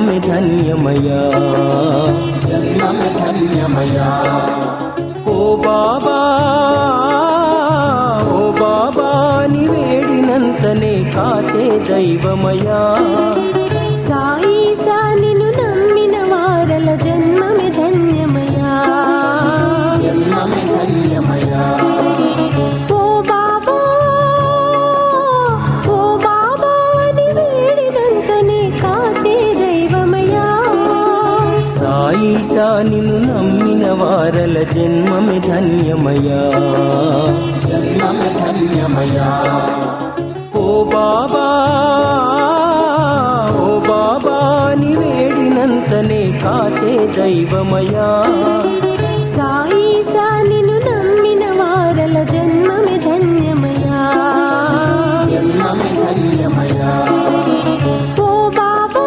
జన్మమే ధన్యమయా జన్మమే ధన్యమయా ఓ బాబా ఓ బాబా ని వేడినంతనే కాచే దైవమయా సాయి సా నిన్ను నమ్మిన వారల జన్మమే ధన్యమయా జన్మమే ధన్యమయా ఓ బాబా ఓ బాబా అని వేడినంతనే కాచే దైవమయా సాయిషా నిన్ను నమ్మిన వారల జన్మమే ధన్యమయా జన్మమే ధన్యమయా ఓ బాబా ఓ బాబా ని వేడినంతనే కాచే దైవమయా సాయి సా నిన్ను నమ్మిన వారల జన్మమే ధన్యమయా జన్మమే ధన్యమయా ఓ బాబా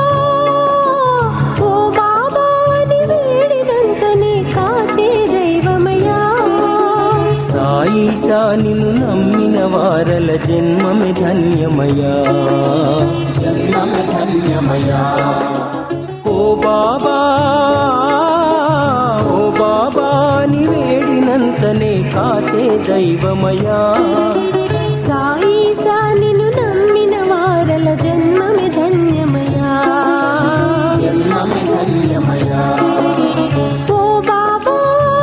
ఓ బాబా అని వేడినంతనే కాచే దైవమయా సాయిషా నిన్ను నమ్మిన వారల జన్మమే ధన్యమయా జన్మమే ధన్యమయా ఓ బాబా ఓ బాబా ని వేడినంతనే కాచే దైవమయా సాయి సా నిన్ను నమ్మిన వారల జన్మమే ధన్యమయా జన్మమే ధన్యమయా ఓ బాబా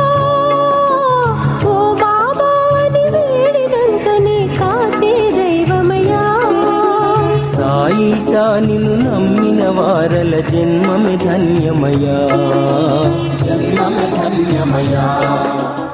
ఓ బాబా అని వేడినంతనే కాచే దైవమయా సాయిషా నిన్ను నమ్మిన వారల జన్మమే ధన్యమయా జన్మమే ధన్యమయా